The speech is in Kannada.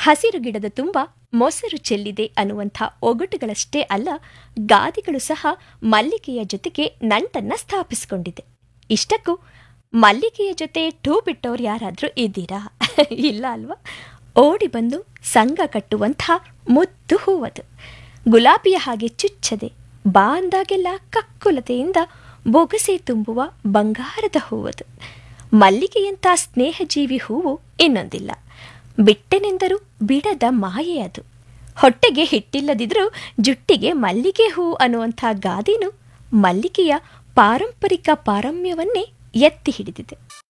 ಹಸಿರು ಗಿಡದ ತುಂಬ ಮೊಸರು ಚೆಲ್ಲಿದೆ ಅನ್ನುವಂಥ ಒಗಟುಗಳಷ್ಟೇ ಅಲ್ಲ ಗಾದಿಗಳು ಸಹ ಮಲ್ಲಿಗೆಯ ಜೊತೆಗೆ ನಂಟನ್ನ ಸ್ಥಾಪಿಸಿಕೊಂಡಿದೆ ಇಷ್ಟಕ್ಕೂ ಮಲ್ಲಿಗೆಯ ಜೊತೆ ಟೂ ಬಿಟ್ಟವ್ರು ಯಾರಾದರೂ ಇದ್ದೀರಾ ಇಲ್ಲ ಅಲ್ವಾ ಓಡಿ ಬಂದು ಸಂಘ ಕಟ್ಟುವಂಥ ಮುದ್ದು ಹೂವದು ಗುಲಾಬಿಯ ಹಾಗೆ ಚುಚ್ಚದೆ ಬಾ ಅಂದಾಗೆಲ್ಲ ಕಕ್ಕುಲತೆಯಿಂದ ಬೊಗಸೆ ತುಂಬುವ ಬಂಗಾರದ ಹೂವದು ಮಲ್ಲಿಗೆಯಂಥ ಸ್ನೇಹಜೀವಿ ಹೂವು ಇನ್ನೊಂದಿಲ್ಲ ಬಿಟ್ಟೆನೆಂದರೂ ಬಿಡದ ಮಾಯೆ ಅದು ಹೊಟ್ಟೆಗೆ ಹಿಟ್ಟಿಲ್ಲದಿದ್ರೂ ಜುಟ್ಟಿಗೆ ಮಲ್ಲಿಗೆ ಹೂ ಅನ್ನುವಂಥ ಗಾದಿನು ಮಲ್ಲಿಗೆಯ ಪಾರಂಪರಿಕ ಪಾರಮ್ಯವನ್ನೇ ಎತ್ತಿ ಹಿಡಿದಿದೆ